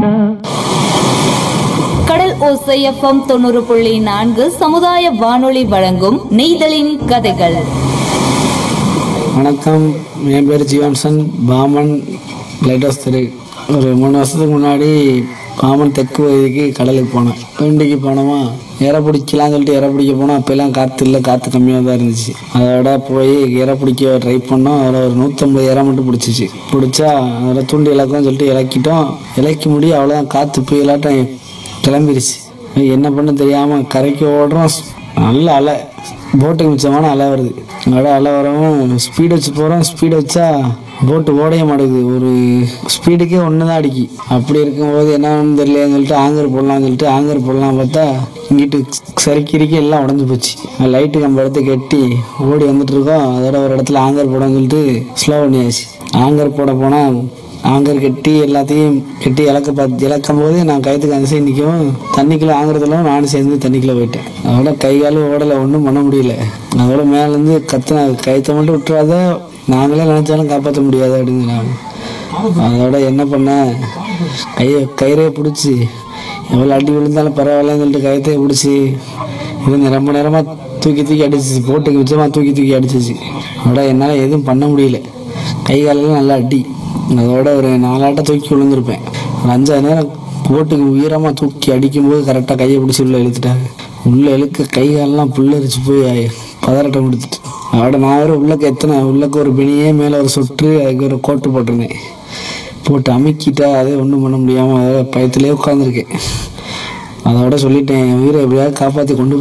கடல் ஓசை எஃப்எம் தொண்ணூறு புள்ளி நான்கு சமுதாய வானொலி வழங்கும் நெய்தலின் கதைகள் வணக்கம் என் பேர் ஜீவன்சன் பாமன் லைட் ஹவுஸ் தெரு ஒரு மூணு வருஷத்துக்கு முன்னாடி பாமன் தெற்கு பகுதிக்கு கடலுக்கு போனேன் வண்டிக்கு போனோமா இறை பிடிக்கலாம்னு சொல்லிட்டு இறை பிடிக்க போனோம் அப்போல்லாம் காற்று இல்லை காற்று கம்மியாக தான் இருந்துச்சு அதோட போய் இறை பிடிக்க ட்ரை பண்ணோம் அதில் ஒரு நூற்றம்பது இறை மட்டும் பிடிச்சிச்சு பிடிச்சா அதில் தூண்டி இலக்கம்னு சொல்லிட்டு இலக்கிட்டோம் இலக்கி முடியும் அவ்வளோதான் காற்று புயலாட்டம் கிளம்பிருச்சு என்ன பண்ண தெரியாமல் கரைக்கு ஓடுறோம் நல்ல அலை போட்டுக்கு மிச்சமான அலை வருது அதோட அலை வரவும் ஸ்பீடு வச்சு போகிறோம் ஸ்பீடு வச்சா போட்டு ஓடைய மாட்டேங்குது ஒரு ஸ்பீடுக்கே ஒன்று தான் அடிக்கி அப்படி இருக்கும்போது என்னன்னு தெரியலன்னு சொல்லிட்டு ஆங்கர் போடலாம்னு சொல்லிட்டு ஆங்கர் போடலாம் பார்த்தா இங்கிட்டு சரிக்கிரிக்கி எல்லாம் உடஞ்சி போச்சு லைட்டு கம்ப எடுத்து கட்டி ஓடி வந்துட்டு இருக்கோம் அதோட ஒரு இடத்துல ஆங்கர் போடணும்னு சொல்லிட்டு ஸ்லோ பண்ணியாச்சு ஆங்கர் போட போனால் ஆங்கர் கட்டி எல்லாத்தையும் கட்டி இழக்க பார்த்து இழக்கும் போது நான் கயத்துக்கு அந்த சைடு நிற்கவும் தண்ணிக்குள்ளே ஆங்குறதுல நானும் சேர்ந்து தண்ணிக்குள்ளே போயிட்டேன் அதோட கை கால் ஓடலை ஒன்றும் பண்ண முடியல அதோட மேலேருந்து கத்துன கயத்தை மட்டும் விட்டுறாத நாங்களே நினச்சாலும் காப்பாற்ற முடியாது அப்படின்னு நான் அதோட என்ன பண்ணேன் கையை கயிறையை பிடிச்சி எவ்வளோ அடி விழுந்தாலும் பரவாயில்லன்னு சொல்லிட்டு கயத்தையே பிடிச்சி இது ரொம்ப நேரமாக தூக்கி தூக்கி அடிச்சிச்சு போட்டுக்கு மிச்சமாக தூக்கி தூக்கி அடிச்சிச்சு அதோட என்னால் எதுவும் பண்ண முடியல கை காலெல்லாம் நல்லா அடி அதோட ஒரு நாலாட்டம் தூக்கி விழுந்திருப்பேன் ஒரு அஞ்சாறு நேரம் போட்டுக்கு உயரமாக தூக்கி அடிக்கும்போது கரெக்டாக கையை பிடிச்சி உள்ளே இழுத்துட்டாங்க உள்ளே இழுக்க கை காலெல்லாம் புல்லரிச்சு போய் பதறட்டம் கொடுத்துட்டு அதோட நான் வேறு உள்ளக்க எத்தனை உள்ளக்க ஒரு பிணியே மேலே ஒரு சொட்டு அதுக்கு ஒரு கோட்டு போட்டிருந்தேன் போட்டு அமுக்கிட்டா அதே ஒன்றும் பண்ண முடியாமல் அதோட பயத்திலே உட்காந்துருக்கேன் அதோட சொல்லிட்டேன் என் உயிரை எப்படியாவது காப்பாற்றி கொண்டு போய்